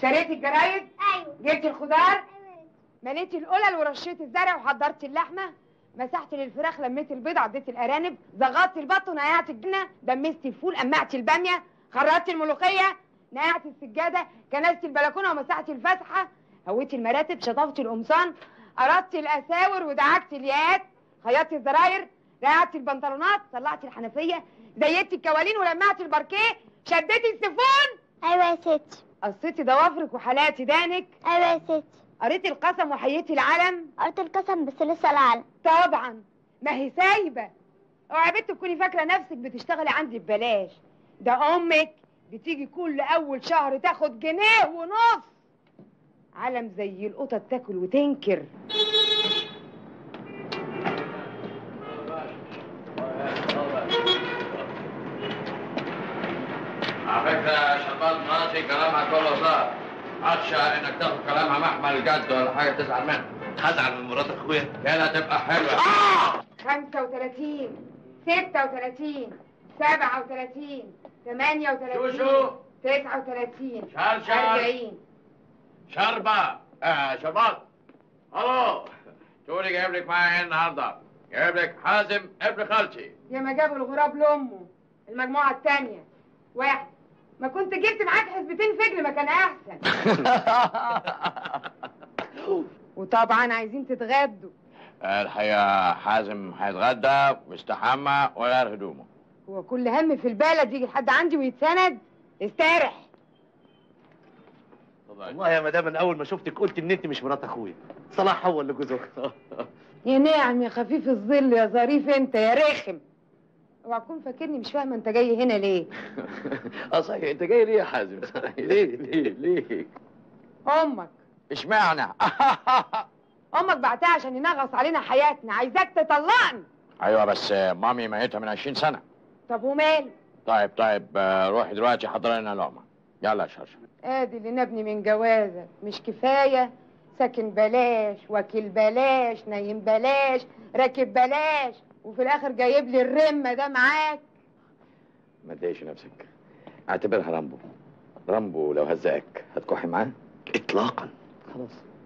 اشتريتي الجرايد ايوه جبتي الخضار مليتي القلل ورشيتي الزرع وحضرتي اللحمه مسحتي للفراخ لميتي البيض عديتي الارانب زغطتي البط ونقعتي الجبنه دمستي الفول قمعتي الباميه خرطتي الملوخيه نقعتي السجاده كنستي البلكونه ومسحتي الفسحه هويتي المراتب شطفتي القمصان قرضتي الاساور ودعكتي الياقات خيطتي الزراير رقعتي البنطلونات طلعتي الحنفيه زيتي الكوالين ولمعتي الباركيه شدتي السيفون ايوه يا ستي قصيتي ضوافرك وحلقتي دانك ايوه يا ستي قريتي القسم وحييتي العلم قلت القسم بس لسه العالم طبعا ما هي سايبه اوعي يا بنت تكوني فاكره نفسك بتشتغلي عندي ببلاش ده امك بتيجي كل اول شهر تاخد جنيه ونص علم زي القطط تاكل وتنكر على فكرة شربات مراتي كلامها كله صار عطشة انك تاخد كلامها محمل جد ولا حاجة تزعل منها هزعل من مرات اخويا كده تبقى حلوة 35 36 37 38 شوشو 39 شرشر 40 شربة آه شربات الو تقولي جايب لك معايا ايه النهارده جايب لك حازم ابن خالتي يا ما جابوا الغراب لامه المجموعه الثانيه واحد ما كنت جبت معاك حسبتين فجل ما كان احسن وطبعا عايزين تتغدوا الحقيقة حازم هيتغدى ويستحمى ويغير هدومه هو كل هم في البلد يجي لحد عندي ويتسند استرح والله يا مدام من اول ما شفتك قلت ان انت مش مرات اخويا صلاح هو اللي جوز اختي يا ناعم يا خفيف الظل يا ظريف انت يا رخم اوعى تكون فاكرني مش فاهمه انت جاي هنا ليه اه صحيح انت جاي ليه يا حازم ليه ليه ليه امك اشمعنى امك بعتها عشان ينغص علينا حياتنا عايزاك تطلقني ايوه بس مامي ميتها من 20 سنة طب ومال طيب طيب آه، روحي دلوقتي حضري لنا لقمة يلا يا شرشر ادي اللي نبني من جوازك مش كفايه ساكن بلاش واكل بلاش نايم بلاش راكب بلاش وفي الاخر جايب لي الرمه ده معاك ما تضايقش نفسك اعتبرها رامبو رامبو لو هزقك هتكحي معاه اطلاقا خلاص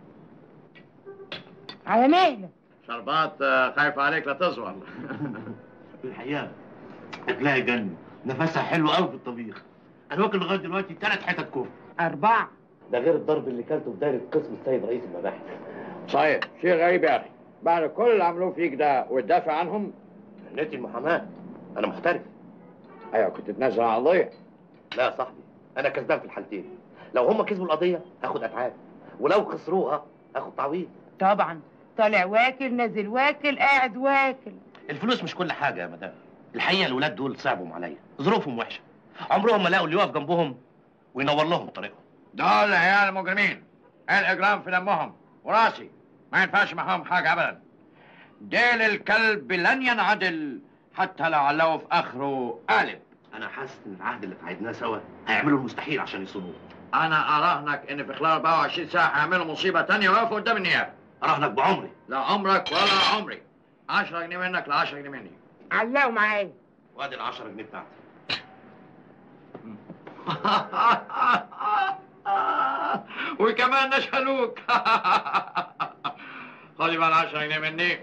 على مهلك شربات خايف عليك لا تزول الحقيقه اكلها يجنن نفسها حلو قوي في الطبيخ انا واكل لغايه دلوقتي ثلاث حتت كفر اربعه ده غير الضرب اللي كلته في دايره قسم السيد رئيس المباحث صحيح شيء غريب يا اخي بعد كل اللي عملوه فيك ده وتدافع عنهم نتي المحاماه انا محترف ايوه كنت تنزل على القضيه لا يا صاحبي انا كسبان في الحالتين لو هم كسبوا القضيه هاخد اتعاب ولو خسروها هاخد تعويض طبعا طالع واكل نازل واكل قاعد واكل الفلوس مش كل حاجه يا مدام الحقيقه الولاد دول صعبوا عليا ظروفهم وحشه عمرهم ما لقوا اللي يقف جنبهم وينور لهم طريقهم دول عيال مجرمين الاجرام في دمهم وراسي ما ينفعش معاهم حاجه ابدا ديل الكلب لن ينعدل حتى لو علقوا في اخره قالب انا حاسس ان العهد اللي اتعهدناه سوا هيعملوا المستحيل عشان يصونوه انا اراهنك ان في خلال 24 ساعه هيعملوا مصيبه تانية ويقفوا قدام النيابه اراهنك بعمري لا عمرك ولا عمري 10 جنيه منك ل 10 جنيه مني علقوا معايا وادي ال 10 جنيه بتاعتي وكمان نشهلوك خدي بقى ال 10 جنيه مني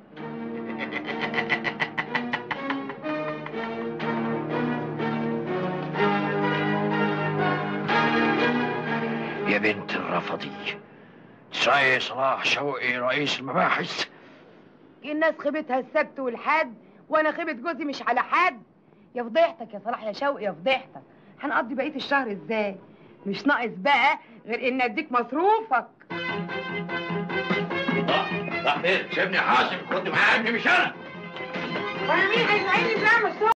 يا بنت الرفضي تسعي صلاح شوقي رئيس المباحث الناس خيبتها السبت والحد وانا خيبه جوزي مش على حد يا فضيحتك يا صلاح يا شوقي يا فضيحتك هنقضي بقيه الشهر ازاي مش ناقص بقى غير ان اديك مصروفك صح فين سيبني حاسب خد معايا ابني مش انا وانا مين هيساعدني في العمل